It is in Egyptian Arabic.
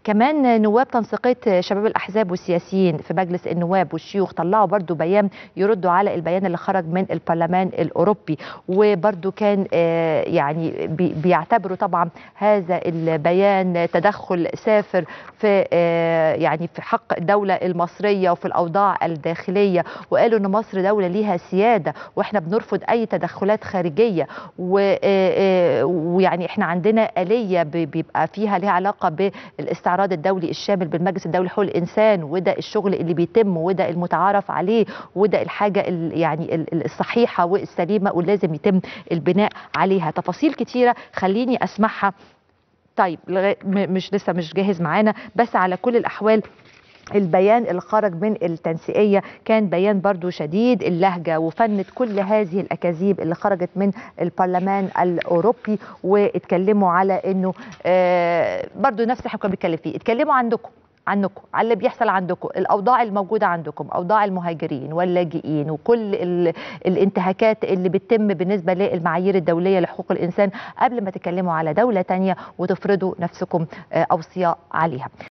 كمان نواب تنسيقيه شباب الاحزاب والسياسيين في مجلس النواب والشيوخ طلعوا برضو بيان يردوا على البيان اللي خرج من البرلمان الاوروبي وبرضو كان يعني بيعتبروا طبعا هذا البيان تدخل سافر في يعني في حق الدوله المصريه وفي الاوضاع الداخليه وقالوا ان مصر دوله ليها سياده واحنا بنرفض اي تدخلات خارجيه ويعني احنا عندنا اليه بيبقى فيها لها علاقه بالاستعراض الدولي الشامل بالمجلس الدولي لحقوق الانسان وده الشغل اللي بيتم وده المتعارف عليه وده الحاجه يعني الصحيحه والسليمه ولازم يتم البناء عليها تفاصيل كتيره خليني اسمعها طيب مش لسه مش جاهز معانا بس على كل الاحوال البيان اللي خرج من التنسيقية كان بيان برضو شديد اللهجة وفند كل هذه الأكاذيب اللي خرجت من البرلمان الأوروبي واتكلموا على أنه آه برضو نفس اللي كنا بنتكلم فيه اتكلموا عندكم عنكم على اللي بيحصل عندكم الاوضاع الموجوده عندكم اوضاع المهاجرين واللاجئين وكل الانتهاكات اللي بتتم بالنسبه للمعايير الدوليه لحقوق الانسان قبل ما تتكلموا على دوله تانية وتفرضوا نفسكم اوصياء عليها